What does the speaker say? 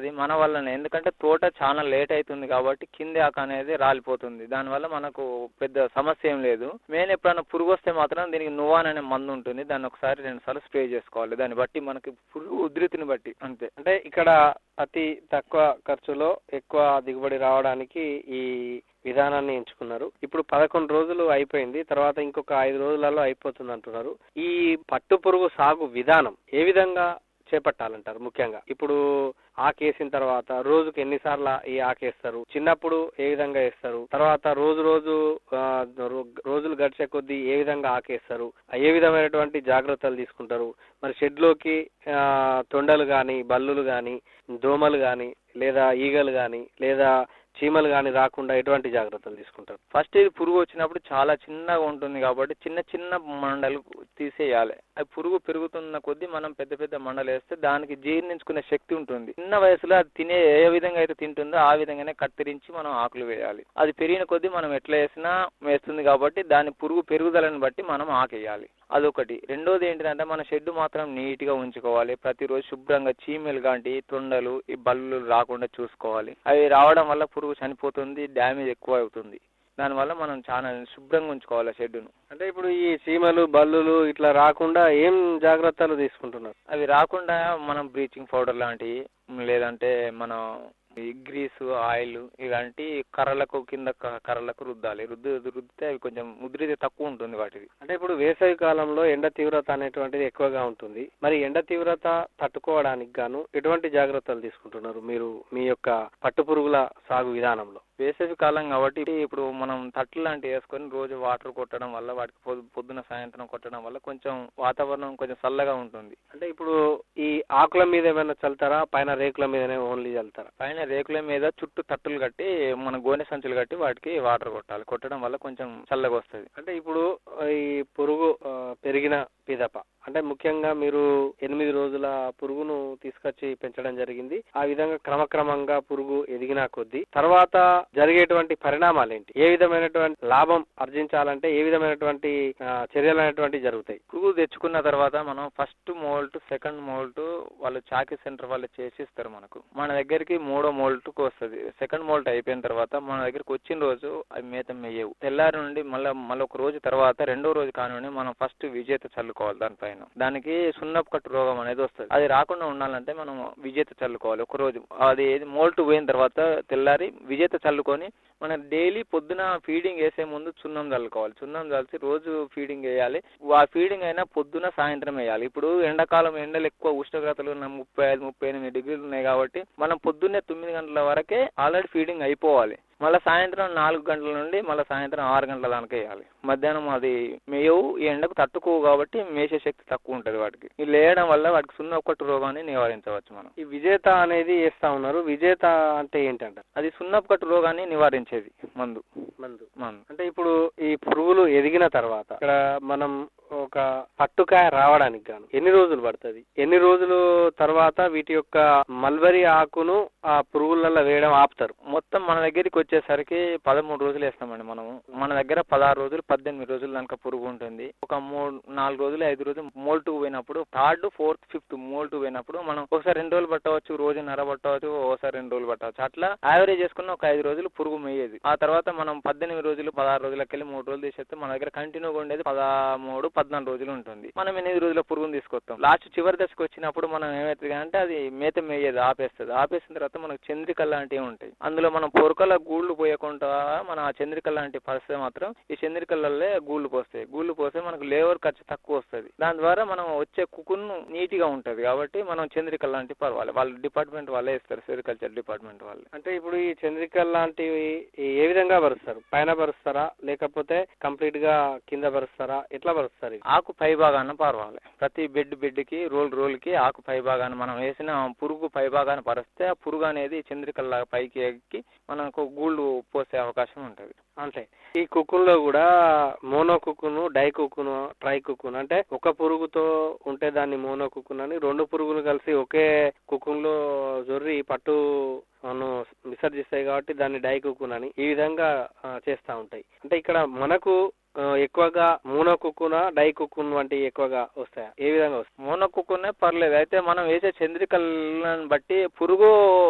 అది మన వల్లనే ఎందుకంటే తోట చాలా లేట్ అవుతుంది కాబట్టి కింది ఆకు అనేది రాలిపోతుంది దానివల్ల మనకు పెద్ద సమస్య ఏం లేదు మెయిన్ ఎప్పుడైనా పురుగు వస్తే మాత్రం దీనికి నువాన్ అనే మందు ఉంటుంది దాన్ని ఒకసారి రెండు సార్లు స్ప్రే చేసుకోవాలి దాన్ని బట్టి మనకి పురుగు ఉధృతిని బట్టి అంతే అంటే ఇక్కడ అతి తక్కువ ఖర్చులో ఎక్కువ దిగుబడి రావడానికి ఈ విధానాన్ని ఎంచుకున్నారు ఇప్పుడు పదకొండు రోజులు అయిపోయింది తర్వాత ఇంకొక ఐదు రోజులలో అయిపోతుంది అంటున్నారు ఈ పట్టు పురుగు సాగు విధానం ఏ విధంగా చేపట్టాలంటారు ముఖ్యంగా ఇప్పుడు ఆకేసిన తర్వాత రోజుకి ఎన్నిసార్లు ఈ ఆకేస్తారు చిన్నప్పుడు ఏ విధంగా వేస్తారు తర్వాత రోజు రోజు ఆ, రో- రోజులు గడిచే కొద్దీ ఏ విధంగా ఆకేస్తారు ఏ విధమైనటువంటి జాగ్రత్తలు తీసుకుంటారు మరి షెడ్లోకి ఆ, తొండలు కానీ బల్లులు కానీ దోమలు కానీ లేదా ఈగలు కానీ లేదా చీమలు కానీ రాకుండా ఎటువంటి జాగ్రత్తలు తీసుకుంటారు ఫస్ట్ ఇది పురుగు వచ్చినప్పుడు చాలా చిన్నగా ఉంటుంది కాబట్టి చిన్న చిన్న మండలు తీసేయాలి అది పురుగు పెరుగుతున్న కొద్దీ మనం పెద్ద పెద్ద మండలు వేస్తే దానికి జీర్ణించుకునే శక్తి ఉంటుంది చిన్న వయసులో అది తినే ఏ విధంగా అయితే తింటుందో ఆ విధంగానే కత్తిరించి మనం ఆకులు వేయాలి అది పెరిగిన కొద్దీ మనం ఎట్లా వేసినా వేస్తుంది కాబట్టి దాని పురుగు పెరుగుదలను బట్టి మనం ఆకేయాలి అదొకటి రెండోది ఏంటిదంటే మన షెడ్ మాత్రం నీట్గా ఉంచుకోవాలి ప్రతిరోజు శుభ్రంగా చీమలు కాంటి తొండలు ఈ బల్లులు రాకుండా చూసుకోవాలి అవి రావడం వల్ల పురుగు చనిపోతుంది డ్యామేజ్ ఎక్కువ అవుతుంది దానివల్ల మనం చాలా శుభ్రంగా ఉంచుకోవాలి షెడ్డును అంటే ఇప్పుడు ఈ చీమలు బల్లులు ఇట్లా రాకుండా ఏం జాగ్రత్తలు తీసుకుంటున్నారు అవి రాకుండా మనం బ్లీచింగ్ పౌడర్ లాంటివి లేదంటే మనం ఈ గ్రీసు ఆయిల్ ఇలాంటి కర్రలకు కింద క- కర్రలకు రుద్దాలి రుద్దు రుద్దితే అవి కొంచెం ముద్రితే తక్కువ ఉంటుంది వాటిది అంటే ఇప్పుడు వేసవి కాలంలో ఎండ తీవ్రత అనేటువంటిది ఎక్కువగా ఉంటుంది మరి ఎండ తీవ్రత తట్టుకోవడానికి గాను ఎటువంటి జాగ్రత్తలు తీసుకుంటున్నారు మీరు మీ యొక్క పట్టు పురుగుల సాగు విధానంలో వేసవి కాలం కాబట్టి ఇప్పుడు మనం తట్లు లాంటివి వేసుకొని రోజు వాటర్ కొట్టడం వల్ల వాటికి పొద్దు పొద్దున సాయంత్రం కొట్టడం వల్ల కొంచెం వాతావరణం కొంచెం చల్లగా ఉంటుంది అంటే ఇప్పుడు ఈ ఆకుల మీద ఏమైనా చల్లుతారా పైన రేకుల మీదనే ఓన్లీ చల్లుతారా పైన రేకుల మీద చుట్టూ తట్టులు కట్టి మన గోనె సంచులు కట్టి వాటికి వాటర్ కొట్టాలి కొట్టడం వల్ల కొంచెం చల్లగా వస్తుంది అంటే ఇప్పుడు ఈ పురుగు ఆ, పెరిగిన పిదప అంటే ముఖ్యంగా మీరు ఎనిమిది రోజుల పురుగును తీసుకొచ్చి పెంచడం జరిగింది ఆ విధంగా క్రమక్రమంగా పురుగు ఎదిగిన కొద్దీ తర్వాత జరిగేటువంటి పరిణామాలు ఏంటి ఏ విధమైనటువంటి లాభం ఆర్జించాలంటే ఏ విధమైనటువంటి ఆ, చర్యలు అనేటువంటివి జరుగుతాయి పురుగు తెచ్చుకున్న తర్వాత మనం ఫస్ట్ మోల్ట్ సెకండ్ మోల్ట్ వాళ్ళు చాకీ సెంటర్ వాళ్ళు చేసి ఇస్తారు మనకు మన దగ్గరికి మూడో మోల్ట్కి వస్తుంది సెకండ్ మోల్ట్ అయిపోయిన తర్వాత మన దగ్గరికి వచ్చిన రోజు అవి మేత మేయవు తెల్లారి నుండి మళ్ళీ మళ్ళీ ఒక రోజు తర్వాత రెండో రోజు కానివ్వండి మనం ఫస్ట్ విజేత చల్లుకోవాలి దానిపైన దానికి సున్నపు కట్టు రోగం అనేది వస్తుంది అది రాకుండా ఉండాలంటే మనం విజేత చల్లుకోవాలి ఒక రోజు అది మోల్ట్ పోయిన తర్వాత తెల్లారి విజేత చల్లుకొని మనం డైలీ పొద్దున ఫీడింగ్ వేసే ముందు చున్నం చల్లుకోవాలి చున్నం చల్లి రోజు ఫీడింగ్ వేయాలి ఆ ఫీడింగ్ అయినా పొద్దున సాయంత్రం వేయాలి ఇప్పుడు ఎండాకాలం ఎండలు ఎక్కువ ఉష్ణోగ్రతలు ఉన్న ముప్పై ఐదు ముప్పై ఎనిమిది డిగ్రీలు ఉన్నాయి కాబట్టి మనం పొద్దున్నే తొమ్మిది గంటల వరకే ఆల్రెడీ ఫీడింగ్ అయిపోవాలి మళ్ళీ సాయంత్రం నాలుగు గంటల నుండి మళ్ళీ సాయంత్రం ఆరు గంటల దాకా వేయాలి మధ్యాహ్నం అది మేయవు ఈ ఎండకు తట్టుకోవు కాబట్టి మేసే శక్తి తక్కువ ఉంటుంది వాటికి ఇది లేయడం వల్ల వాటికి సున్న ఒక్కటి రోగాన్ని నివారించవచ్చు మనం ఈ విజేత అనేది వేస్తా ఉన్నారు విజేత అంటే ఏంటంట అది సున్నపు కట్టు రోగాన్ని నివారించేది మందు మందు మందు అంటే ఇప్పుడు ఈ పురుగులు ఎదిగిన తర్వాత ఇక్కడ మనం ఒక పట్టుకాయ రావడానికి గాను ఎన్ని రోజులు పడుతుంది ఎన్ని రోజులు తర్వాత వీటి యొక్క మల్బరీ ఆకును ఆ పురుగులలో వేయడం ఆపుతారు మొత్తం మన దగ్గరికి వచ్చేసరికి పదమూడు రోజులు వేస్తామండి మనము మన దగ్గర పదహారు రోజులు పద్దెనిమిది రోజులు దానికి పురుగు ఉంటుంది ఒక మూడు నాలుగు రోజులు ఐదు రోజులు మోల్ట్ పోయినప్పుడు థర్డ్ ఫోర్త్ ఫిఫ్త్ మోల్ట్ పోయినప్పుడు మనం ఒకసారి రెండు రోజులు పట్టవచ్చు రోజున్నర పట్టవచ్చు ఒకసారి రెండు రోజులు పట్టవచ్చు అట్లా యావరేజ్ చేసుకున్న ఒక ఐదు రోజులు పురుగు మేయేది ఆ తర్వాత మనం పద్దెనిమిది రోజులు పదహారు రోజులకి వెళ్ళి మూడు రోజులు తీసేస్తే మన దగ్గర కంటిన్యూగా ఉండేది పదమూడు పద్నాలుగు రోజులు ఉంటుంది మనం ఎనిమిది రోజుల పురుగును తీసుకొస్తాం లాస్ట్ చివరి దశకు వచ్చినప్పుడు మనం ఏమవుతుంది అంటే అది మేత మేయేది ఆపేస్తుంది ఆపేసిన తర్వాత మనకు చంద్రికలు లాంటివి ఉంటాయి అందులో మనం పొరకల గూళ్ళు పోయకుండా మన ఆ చంద్రికలు లాంటి పరిస్థితి మాత్రం ఈ చంద్రికలల్లే గూళ్ళు పోస్తాయి గూళ్ళు పోస్తే మనకు లేబర్ ఖర్చు తక్కువ వస్తుంది దాని ద్వారా మనం వచ్చే కుకును నీట్ గా ఉంటది కాబట్టి మనం చంద్రికలు లాంటి పర్వాలి వాళ్ళ డిపార్ట్మెంట్ వాళ్ళే ఇస్తారు సెరికల్చర్ డిపార్ట్మెంట్ వాళ్ళే అంటే ఇప్పుడు ఈ చంద్రికల్ లాంటివి ఏ విధంగా పరుస్తారు పైన పరుస్తారా లేకపోతే కంప్లీట్ గా కింద పరుస్తారా ఎట్లా పరుస్తారు ఇవి? ఆకు పై భాగాన పారవాలి ప్రతి బెడ్ బెడ్కి రోల్ రోల్కి ఆకు పై భాగాన మనం వేసిన పురుగు పై భాగాన పరిస్తే ఆ పురుగు అనేది చంద్రికల్లాగా పైకి ఎక్కి మనకు గూళ్ళు పోసే అవకాశం ఉంటుంది అంటే ఈ కుక్కున్లో కూడా మోనో కుక్కును డై కుక్కును ట్రై కుక్కును అంటే ఒక పురుగుతో ఉంటే దాన్ని మోనో కుక్కున్ అని రెండు పురుగులు కలిసి ఒకే కుక్కున్లో జొర్రి పట్టు ను విసర్జిస్తాయి కాబట్టి దాన్ని డై కుక్కున్ అని ఈ విధంగా ఆ, చేస్తా ఉంటాయి అంటే ఇక్కడ మనకు ఆ, ఎక్కువగా మోనో కుక్కున డై కుక్కున్ వంటివి ఎక్కువగా వస్తాయా ఏ విధంగా వస్తాయి మోనొక్కునే పర్లేదు అయితే మనం వేసే చంద్రికలను బట్టి పురుగు